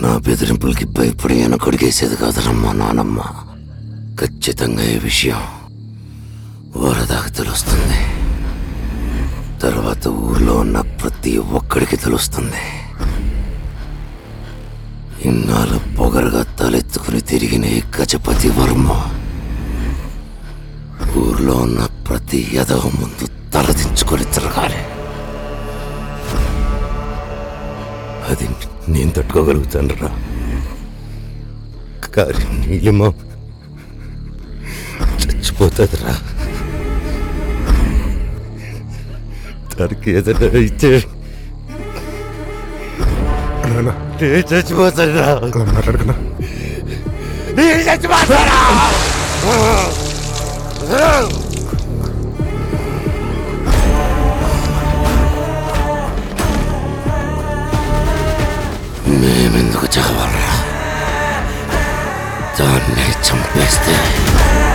నా బెదిరింపులకి భయపడి వెనకొడిగేసేది కాదరా మా నానమ్మ ఖచ్చితంగా ఈ విషయం వరదాకు తెలుస్తుంది తర్వాత ఊర్లో ఉన్న ప్రతి ఒక్కడికి తెలుస్తుంది ఇన్నాళ్ళు పొగరగా తలెత్తుకుని తిరిగిన ఈ గజపతి వర్మ ఊర్లో ఉన్న ప్రతి యదవ ముందు తలదించుకొని తిరగాలి అది నేను తట్టుకోగలుగుతాను రా కానీ నీలిమ చచ్చిపోతుందిరా దానికి ఏదైనా అయితే నాన్న నేను చచ్చిపోతానురా అలా మాట్లాడకన్నా నేను చచ్చిపోతారా మేమెందుకు చావాలరా దాన్ని చంపేస్తే